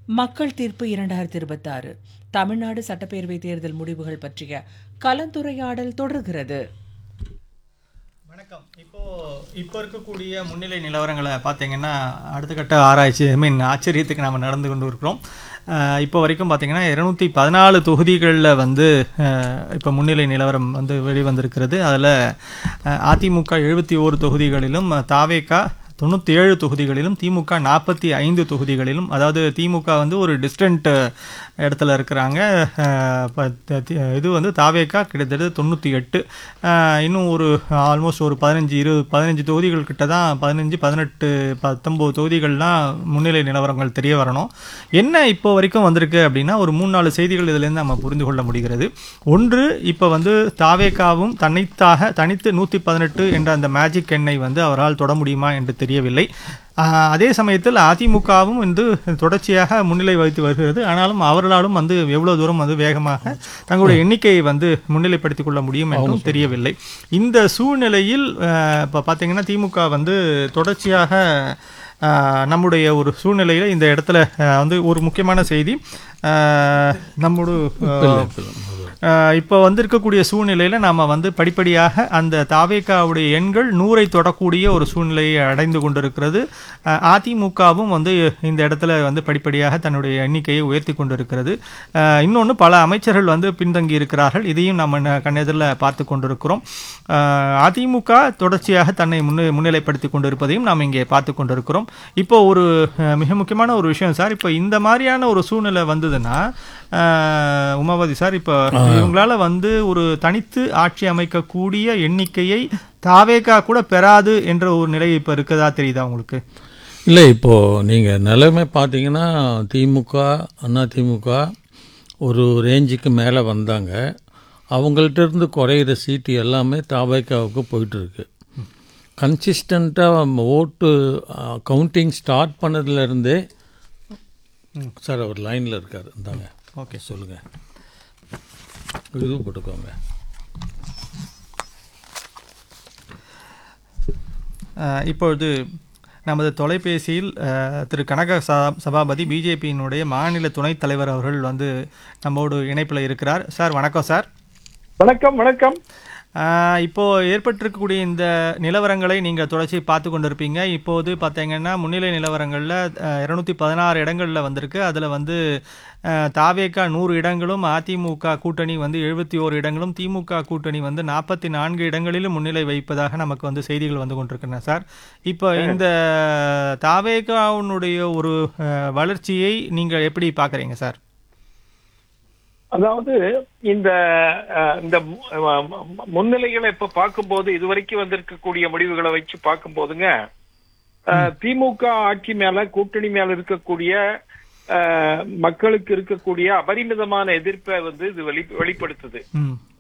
மக்கள் தீர்ப்பு இரண்டாயிரத்தி இருபத்தாறு தமிழ்நாடு சட்டப்பேரவை தேர்தல் முடிவுகள் பற்றிய கலந்துரையாடல் தொடர்கிறது வணக்கம் இப்போ இப்போ இருக்கக்கூடிய முன்னிலை நிலவரங்களை பார்த்தீங்கன்னா அடுத்த கட்ட ஆராய்ச்சி ஐ மீன் ஆச்சரியத்துக்கு நாம் நடந்து கொண்டு இருக்கிறோம் அஹ் இப்போ வரைக்கும் பார்த்தீங்கன்னா இருநூத்தி பதினாலு தொகுதிகளில் வந்து அஹ், இப்போ முன்னிலை நிலவரம் வந்து வெளிவந்திருக்கிறது அதில் அதிமுக எழுபத்தி ஓரு தொகுதிகளிலும் தாவேகா தொண்ணூற்றி ஏழு தொகுதிகளிலும் திமுக நாற்பத்தி ஐந்து தொகுதிகளிலும் அதாவது திமுக வந்து ஒரு டிஸ்டன்ட் இடத்துல இருக்கிறாங்க அஹ், ப- த- தி- இது வந்து தாவேக்கா கிட்டத்தட்ட தொண்ணூற்றி எட்டு இன்னும் ஒரு ஆல்மோஸ்ட் ஒரு பதினஞ்சு இருபது பதினஞ்சு தொகுதிகள் கிட்ட தான் பதினஞ்சு பதினெட்டு பத்தொம்போது தொகுதிகள்லாம் முன்னிலை நிலவரங்கள் தெரிய வரணும் என்ன இப்போ வரைக்கும் வந்திருக்கு அப்படின்னா ஒரு மூணு நாலு செய்திகள் இதுலேருந்து நம்ம புரிந்து கொள்ள முடிகிறது ஒன்று இப்போ வந்து தாவேக்காவும் தனித்தாக தனித்து நூற்றி பதினெட்டு என்ற அந்த மேஜிக் எண்ணை வந்து அவரால் தொட முடியுமா என்று தெரியவில்லை ஆஹ் அதே சமயத்தில் அதிமுகவும் வந்து தொடர்ச்சியாக முன்னிலை வகித்து வருகிறது ஆனாலும் அவர்களாலும் வந்து எவ்வளவு தூரம் வந்து வேகமாக தங்களுடைய எண்ணிக்கையை வந்து முன்னிலைப்படுத்திக் கொள்ள முடியும் என்றும் தெரியவில்லை இந்த சூழ்நிலையில் ஆஹ் இப்போ பார்த்தீங்கன்னா திமுக வந்து தொடர்ச்சியாக ஆஹ் நம்முடைய ஒரு சூழ்நிலையில் இந்த இடத்துல ஆஹ் வந்து ஒரு முக்கியமான செய்தி ஆஹ் நம்மோடு ஆஹ் ஆஹ் இப்போ வந்திருக்கக்கூடிய சூழ்நிலையில் நாம் வந்து படிப்படியாக அந்த தாவேக்காவுடைய எண்கள் நூறை தொடக்கூடிய ஒரு சூழ்நிலையை அடைந்து கொண்டிருக்கிறது ஆஹ் அதிமுகவும் வந்து இந்த இடத்துல வந்து படிப்படியாக தன்னுடைய எண்ணிக்கையை உயர்த்தி கொண்டிருக்கிறது இன்னொன்று பல அமைச்சர்கள் வந்து பின்தங்கி இருக்கிறார்கள் இதையும் நம்ம ந- கண்ணெதிரில் பார்த்து கொண்டிருக்கிறோம் ஆஹ் அதிமுக தொடர்ச்சியாக தன்னை முன்னே முன்னிலைப்படுத்தி கொண்டிருப்பதையும் நாம் இங்கே பார்த்து கொண்டிருக்கிறோம் இப்போ ஒரு அஹ், மிக முக்கியமான ஒரு விஷயம் சார் இப்போ இந்த மாதிரியான ஒரு சூழ்நிலை வந்ததுன்னா ஆஹ், உமாபதி சார் இப்போ இவங்களால வந்து ஒரு தனித்து ஆட்சி அமைக்கக்கூடிய எண்ணிக்கையை தாவேகா கூட பெறாது என்ற ஒரு நிலை இப்போ இருக்கதா தெரியுதா உங்களுக்கு இல்லை இப்போது நீங்கள் நிலைமை பார்த்தீங்கன்னா திமுக அண்ணா திமுக ஒரு ரேஞ்சுக்கு மேலே வந்தாங்க அவங்கள்ட்ட இருந்து குறையிற சீட்டு எல்லாமே தாபாய்க்காவுக்கு போயிட்டுருக்கு கன்சிஸ்டண்ட்டாக ஓட்டு கவுண்டிங் ஸ்டார்ட் பண்ணதுலேருந்தே சார் அவர் லைனில் இருக்கார் இந்தாங்க ஓகே சொல்லுங்கள் இது போட்டுக்கோங்க அஹ் இப்பொழுது நமது தொலைபேசியில் அஹ், திரு கனக சா- சபாபதி பிஜேபியினுடைய மாநில துணைத் தலைவர் அவர்கள் வந்து நம்மோடு இணைப்பில் இருக்கிறார் சார் வணக்கம் சார் வணக்கம் வணக்கம் அஹ், இப்போ ஏற்பட்டிருக்கக்கூடிய இந்த நிலவரங்களை நீங்கள் தொடர்ச்சி பார்த்து கொண்டிருப்பீங்க இப்போது பார்த்தீங்கன்னா முன்னிலை நிலவரங்களில் இரநூத்தி பதினாறு இடங்களில் வந்திருக்கு அதில் வந்து அஹ், தாவேகா நூறு இடங்களும் அதிமுக கூட்டணி வந்து எழுபத்தி ஓரு இடங்களும் திமுக கூட்டணி வந்து நாற்பத்தி நான்கு இடங்களிலும் முன்னிலை வைப்பதாக நமக்கு வந்து செய்திகள் வந்து கொண்டிருக்கின்றன சார் இப்போ இந்த தாவேகாவுடைய ஒரு அஹ், வளர்ச்சியை நீங்கள் எப்படி பார்க்குறீங்க சார் அதாவது இந்த அஹ், இந்த மு- அஹ், மு- முன்னிலைகளை இப்ப பார்க்கும்போது இதுவரைக்கும் வந்திருக்கக்கூடிய முடிவுகளை வச்சு பார்க்கும்போதுங்க அஹ், திமுக ஆட்சி மேல கூட்டணி மேல இருக்கக்கூடிய அஹ், மக்களுக்கு இருக்கக்கூடிய அபரிமிதமான எதிர்ப்பை வந்து இது வெளி வெளிப்படுத்துது ம்